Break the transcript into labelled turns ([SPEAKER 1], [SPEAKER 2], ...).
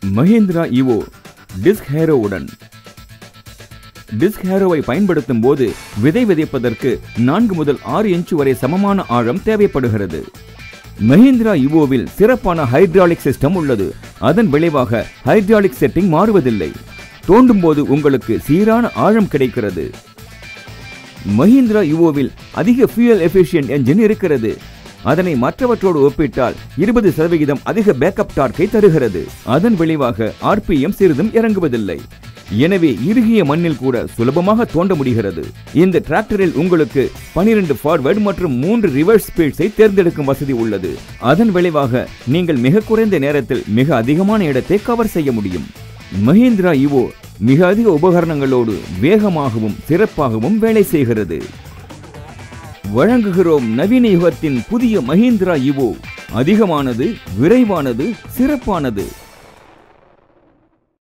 [SPEAKER 1] மஹிந்திரா இவோ டிஸ்க் ஹேரோவுடன் டிஸ்க் ஹேரோவை பயன்படுத்தும் போது விதை விதைப்பதற்கு நான்கு முதல் ஆறு இன்ச் வரை சமமான ஆழம் தேவைப்படுகிறது மஹிந்திரா இவோவில் சிறப்பான ஹைட்ராலிக் சிஸ்டம் உள்ளது அதன் விளைவாக ஹைட்ராலிக் செட்டிங் மாறுவதில்லை தோண்டும் போது உங்களுக்கு சீரான ஆழம் கிடைக்கிறது மஹிந்திரா யுவோவில் அதிக ஃபியூயல் எஃபிஷியன்ட் என்ஜின் இருக்கிறது அதனை மற்றவற்றோடு ஒப்பிட்டால் இருபது சதவிகிதம் அதிக பேக்கப் டார்க்கை தருகிறது அதன் விளைவாக ஆர்பிஎம் சிறிதும் இறங்குவதில்லை எனவே இறுகிய மண்ணில் கூட சுலபமாக தோண்ட முடிகிறது இந்த டிராக்டரில் உங்களுக்கு 12 ஃபார்வர்ட் மற்றும் மூன்று ரிவர்ஸ் ஸ்பீட்ஸை தேர்ந்தெடுக்கும் வசதி உள்ளது அதன் விளைவாக நீங்கள் மிக குறைந்த நேரத்தில் மிக அதிகமான இடத்தை கவர் செய்ய முடியும் மஹிந்திரா இவோ மிக அதிக உபகரணங்களோடு வேகமாகவும் சிறப்பாகவும் வேலை செய்கிறது வழங்குகிறோம் நவீன யுகத்தின் புதிய மஹிந்திரா இவோ அதிகமானது விரைவானது சிறப்பானது